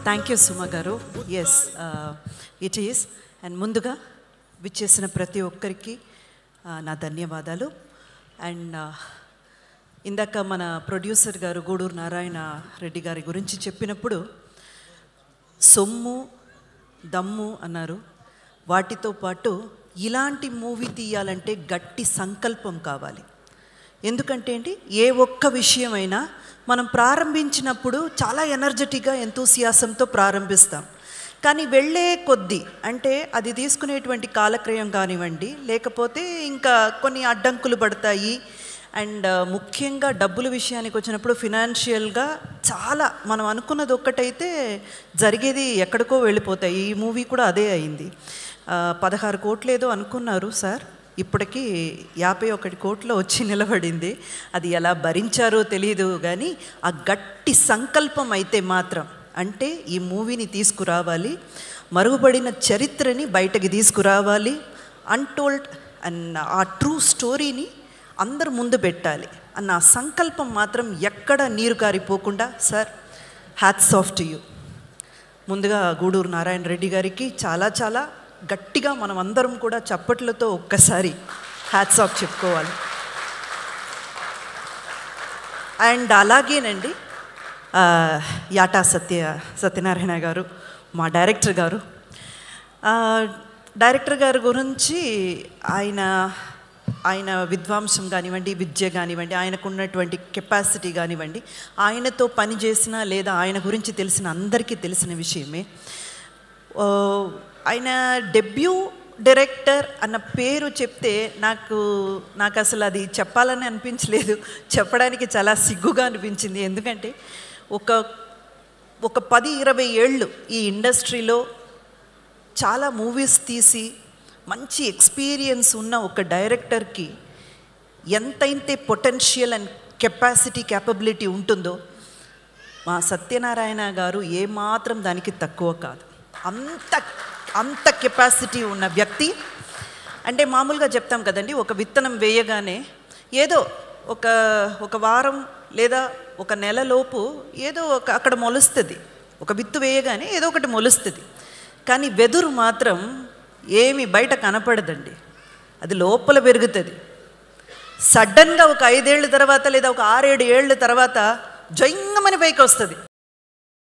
thank you Suma గారు yes it is and ముందుగా విచ్చేసిన ప్రతి ఒక్కరికి uh, నా ధన్యవాదాలు అండ్ ఇందాక మన ప్రొడ్యూసర్ గారు గూడూరు నారాయణ రెడ్డి గారి గురించి చెప్పినప్పుడు సొమ్ము దమ్ము అన్నారు వాటితో పాటు ఇలాంటి మూవీ తీయాలంటే గట్టి సంకల్పం కావాలి ఎందుకంటే ఏంటి ఏ ఒక్క విషయమైనా మనం ప్రారంభించినప్పుడు చాలా ఎనర్జెటిక్గా ఎంతూసియాసంతో ప్రారంభిస్తాం కానీ వెళ్ళే కొద్దీ అంటే అది తీసుకునేటువంటి కాలక్రయం కానివ్వండి లేకపోతే ఇంకా కొన్ని అడ్డంకులు పడతాయి అండ్ ముఖ్యంగా డబ్బుల విషయానికి వచ్చినప్పుడు ఫినాన్షియల్గా చాలా మనం అనుకున్నది ఒక్కటైతే జరిగేది ఎక్కడికో వెళ్ళిపోతాయి ఈ మూవీ కూడా అదే అయింది ఆ, పదహారు కోట్లు ఏదో అనుకున్నారు సార్ ఇప్పటికీ యాభై ఒకటి కోట్లు వచ్చి నిలబడింది అది ఎలా భరించారో తెలియదు కానీ ఆ గట్టి సంకల్పం అయితే మాత్రం అంటే ఈ మూవీని తీసుకురావాలి మరుగుపడిన చరిత్రని బయటకి తీసుకురావాలి అన్టోల్డ్ అండ్ ఆ ట్రూ స్టోరీని అందరు ముందు పెట్టాలి అన్న ఆ సంకల్పం మాత్రం ఎక్కడ నీరు కారిపోకుండా sir hats off to you ముందుగా గూడూరు నారాయణ రెడ్డి గారికి చాలా చాలా గట్టిగా మనం అందరం కూడా చప్పట్లతో ఒక్కసారి హ్యాట్స్ ఆఫ్ చెప్పుకోవాలి అండ్ అలాగేనండి ఆ, యాటా సత్య సత్యనారాయణ గారు మా డైరెక్టర్ గారు ఆ, డైరెక్టర్ గారి గురించి ఆయన ఆయన విద్వాంసం కానివ్వండి విద్య కానివ్వండి ఆయనకు ఉన్నటువంటి కెపాసిటీ కానివ్వండి ఆయనతో పనిచేసిన లేదా ఆయన గురించి తెలిసిన అందరికీ తెలిసిన విషయమే ఓ, ఆయన డెబ్యూ డైరెక్టర్ అన్న పేరు చెప్తే నాకు నాకు అసలు అది చెప్పాలని అనిపించలేదు చెప్పడానికి చాలా సిగ్గుగా అనిపించింది ఎందుకంటే ఒక ఒక పది ఇరవై ఏళ్ళు ఈ ఇండస్ట్రీలో చాలా మూవీస్ తీసి మంచి ఎక్స్పీరియన్స్ ఉన్న ఒక డైరెక్టర్కి ఎంతైతే పొటెన్షియల్ అండ్ కెపాసిటీ క్యాపబిలిటీ ఉంటుందో మా సత్యనారాయణ గారు ఏమాత్రం దానికి తక్కువ కాదు అంత అంత కెపాసిటీ ఉన్న వ్యక్తి అంటే మామూలుగా చెప్తాం కదండి ఒక విత్తనం వేయగానే ఏదో ఒక ఒక వారం లేదా ఒక నెలలోపు ఏదో ఒక అక్కడ మొలుస్తుంది ఒక విత్తు వేయగానే ఏదో ఒకటి మొలుస్తుంది కానీ వెదురు మాత్రం ఏమి బయట కనపడదండి అది లోపల పెరుగుతుంది సడన్గా ఒక ఐదేళ్ళ తర్వాత లేదా ఒక ఆరేడు ఏళ్ళ తర్వాత జొంగమని పైకి వస్తుంది